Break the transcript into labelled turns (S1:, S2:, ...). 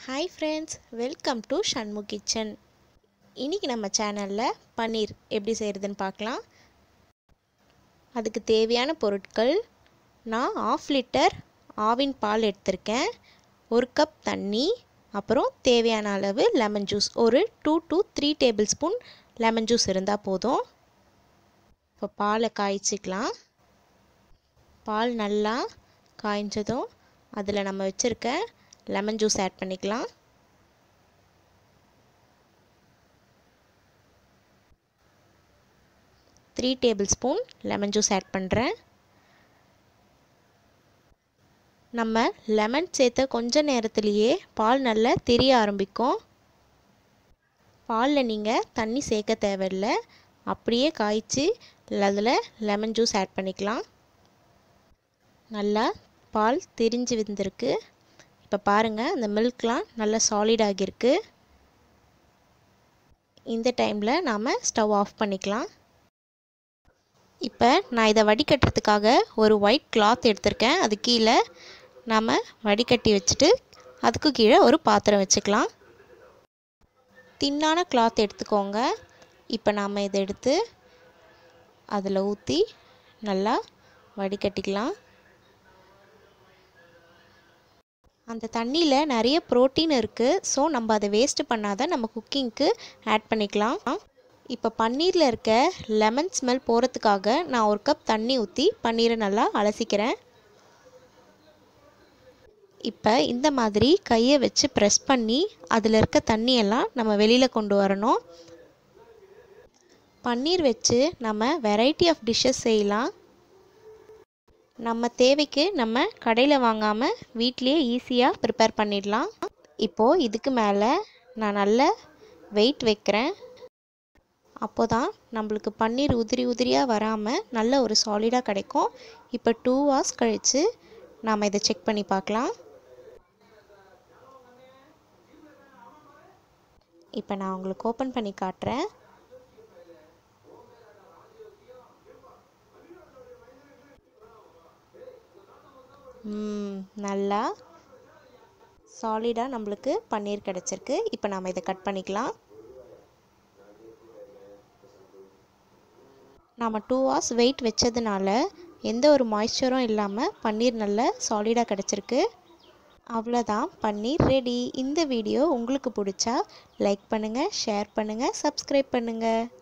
S1: hi friends welcome to Shanmu kitchen இன்றைக்கி நம்ம சேனலில் பன்னீர் எப்படி செய்கிறதுன்னு பார்க்கலாம் அதுக்கு தேவையான பொருட்கள் நான் ஆஃப் லிட்டர் ஆவின் பால் எடுத்திருக்கேன் ஒரு கப் தண்ணி அப்புறம் தேவையான அளவு லெமன் ஜூஸ் ஒரு two to three tablespoon lemon juice இருந்தால் போதும் இப்போ பாலை காய்ச்சிக்கலாம் பால் நல்லா காய்ஞ்சதும் அதில் நம்ம வச்சுருக்க லெமன் ஜூஸ் ஆட் பண்ணிக்கலாம் three tablespoon lemon juice add பண்ணுறேன் நம்ம லெமன் சேர்த்த கொஞ்ச நேரத்துலேயே பால் நல்லா தெரிய ஆரம்பிக்கும் பாலில் நீங்கள் தண்ணி சேர்க்க தேவையில்லை அப்படியே காய்ச்சி அதில் லெமன் ஜூஸ் ஆட் பண்ணிக்கலாம் நல்லா பால் திரிஞ்சு வந்திருக்கு இப்போ பாருங்கள் அந்த மில்க்லாம் நல்லா சாலிட் ஆகியிருக்கு இந்த டைமில் நாம் ஸ்டவ் ஆஃப் பண்ணிக்கலாம் இப்போ நான் இதை வடிகட்டுறதுக்காக ஒரு ஒயிட் கிளாத் எடுத்திருக்கேன் அது கீழே நாம் வடிகட்டி வச்சுட்டு அதுக்கு கீழே ஒரு பாத்திரம் வச்சுக்கலாம் தின்னான கிளாத் எடுத்துக்கோங்க இப்போ நாம் இதை எடுத்து அதில் ஊற்றி நல்லா வடிகட்டிக்கலாம் அந்த தண்ணியில் நிறைய ப்ரோட்டீன் இருக்குது ஸோ நம்ம அதை வேஸ்ட்டு பண்ணாத நம்ம குக்கிங்க்கு ஆட் பண்ணிக்கலாம் இப்போ பன்னீரில் இருக்க லெமன் ஸ்மெல் போகிறதுக்காக நான் ஒரு கப் தண்ணி ஊற்றி பன்னீரை நல்லா அலசிக்கிறேன் இப்போ இந்த மாதிரி கையை வச்சு ப்ரெஸ் பண்ணி அதில் இருக்க தண்ணியெல்லாம் நம்ம வெளியில் கொண்டு வரணும் பன்னீர் வச்சு நம்ம வெரைட்டி ஆஃப் டிஷ்ஷஸ் செய்யலாம் நம்ம தேவைக்கு நம்ம கடையில் வாங்காமல் வீட்லேயே ஈஸியாக ப்ரிப்பேர் பண்ணிடலாம் இப்போது இதுக்கு மேலே நான் நல்ல வெயிட் வைக்கிறேன் அப்போ தான் நம்மளுக்கு பன்னீர் உதிரி உதிரியாக வராமல் நல்ல ஒரு சாலிடாக கிடைக்கும் இப்போ டூ ஹவர்ஸ் கழித்து நாம் இதை செக் பண்ணி பார்க்கலாம் இப்போ நான் உங்களுக்கு ஓப்பன் பண்ணி காட்டுறேன் நல்லா சாலிடாக நம்மளுக்கு பன்னீர் கிடச்சிருக்கு இப்போ நாம் இதை கட் பண்ணிக்கலாம் நாம் டூ ஹவர்ஸ் வெயிட் வச்சதுனால எந்த ஒரு மாய்ஸ்சரும் இல்லாமல் பன்னீர் நல்ல சாலிடாக கிடச்சிருக்கு அவ்வளோதான் பன்னீர் ரெடி இந்த வீடியோ உங்களுக்கு பிடிச்சா லைக் பண்ணுங்கள் ஷேர் பண்ணுங்கள் சப்ஸ்கிரைப் பண்ணுங்கள்